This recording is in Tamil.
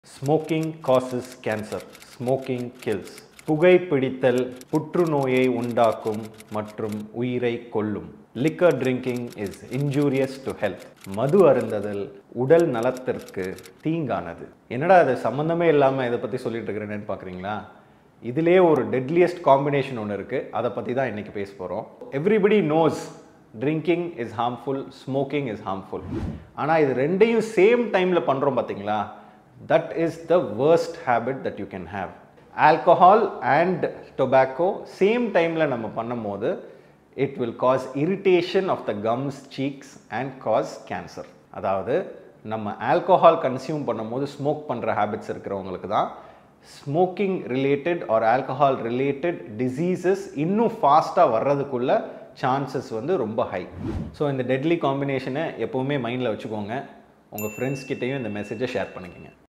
smoking causes cancer smoking kills புகைப்பிடித்தல் புற்றுநோயை உண்டாக்கும் மற்றும் உயிரை கொல்லும் liquor drinking is injurious to health மது அருந்ததல் உடல் நலத்திற்கு தீங்கானது என்னடா அது சம்மந்தமே இல்லாமல் இதை பற்றி சொல்லிட்டு இருக்கிறேன்னு பார்க்குறீங்களா இதிலே ஒரு டெட்லியஸ்ட் காம்பினேஷன் ஒன்று இருக்குது அதை பற்றி தான் இன்றைக்கி பேச போகிறோம் everybody knows drinking is harmful smoking is harmful ஆனால் இது ரெண்டையும் சேம் டைமில் பண்ணுறோம் பார்த்தீங்களா that is the worst habit that you can have alcohol and tobacco same டைமில் நம்ம பண்ணும்போது it will cause irritation of the gums cheeks and cause cancer அதாவது நம்ம ஆல்கஹால் கன்சியூம் பண்ணும்போது ஸ்மோக் பண்ணுற ஹேபிட்ஸ் இருக்கிறவங்களுக்கு தான் smoking related or alcohol related diseases இன்னும் ஃபாஸ்ட்டாக வர்றதுக்குள்ள சான்சஸ் வந்து ரொம்ப ஹை ஸோ இந்த டெட்லி காம்பினேஷனை எப்போவுமே மைண்டில் வச்சுக்கோங்க உங்கள் ஃப்ரெண்ட்ஸ் கிட்டேயும் இந்த மெசேஜை ஷேர் பண்ணிக்கோங்க